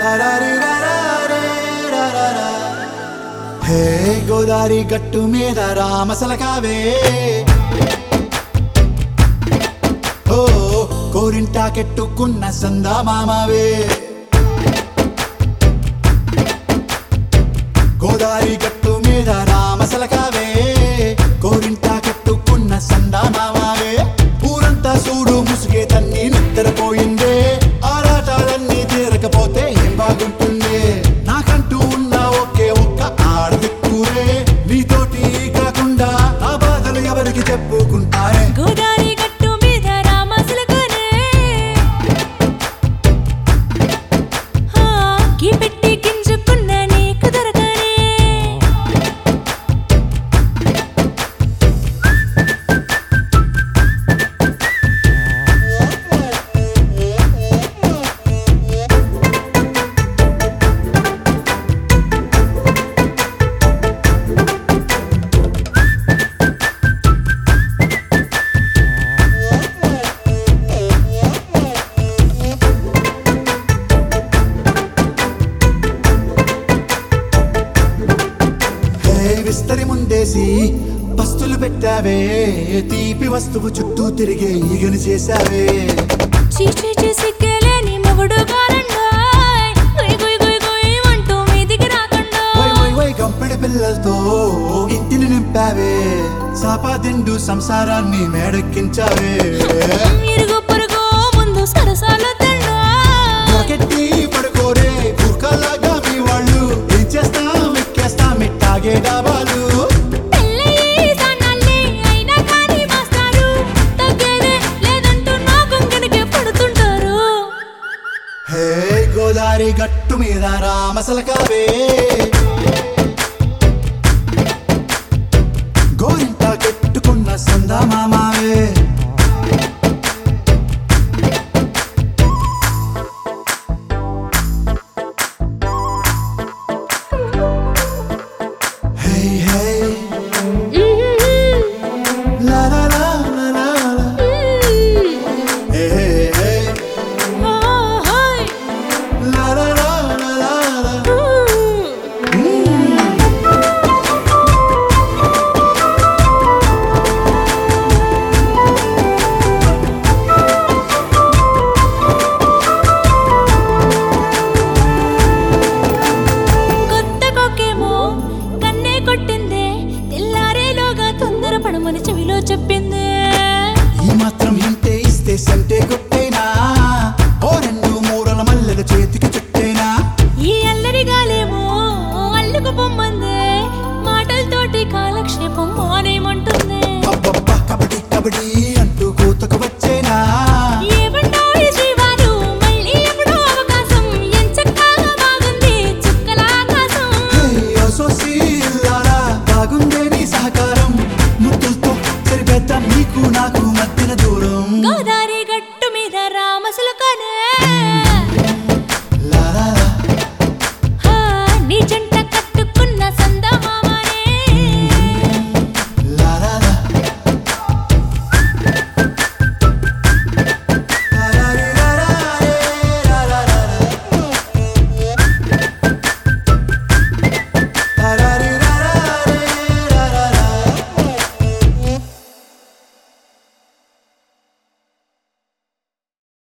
హే గోదారి గట్టు మీద రామసలకావే ఓ కోరింటాకెట్టుకున్న సందా మామావే గోదారి గట్టు మీద రామసలకావే కోరింటాకెట్టుకున్న సందా మామావే ఊరంతా చూడు ముసుగే తన్ని నిద్రపోయిందే ఆరాటాలన్నీ తీరకపోతే ఏం బాగుంటుందే నాకంటూ ఉన్న ఒకే ఒక్క ఆడదిక్కురే నీతోటి కాకుండా ఆ బాధలు ఎవరికి చెప్పుకుంటారే గోదారి గట్టు మీద రామసులకనే హా కీ పెట్టి గింజుకున్న నీకు దొరకనే హే విస్తరి ముందేసి పస్తులు పెట్టావే తీపి వస్తువు చుట్టూ తిరిగే ఈగని చేశావే చీచీ చేసి కేలేని మొగుడు గారండాయ్ గుయ్ గుయ్ గుయ్ గుయ్ అంటూ మీదికి రాకుండా వై వై వై గంపెడి పిల్లలతో ఇంటిని నింపావే సాపాదిండు సంసారాన్ని మేడెక్కించావే ఇరుగు పొరుగు ముందు సరసాలు తండా మొరకెట్టి పడుకోరే కుక్కలాగా మీ వాళ్ళు ఏం చేస్తాం ఎక్కేస్తాం ఇట్టాగే డాబాలు పెళ్ళయి సన్నాళ్ళే అయినా కానీ మాస్తారు తగ్గేదే లేదంటూ నా కొంకణకే పడుతుంటారు హే గోదారి గట్టు మీద రామసలకావే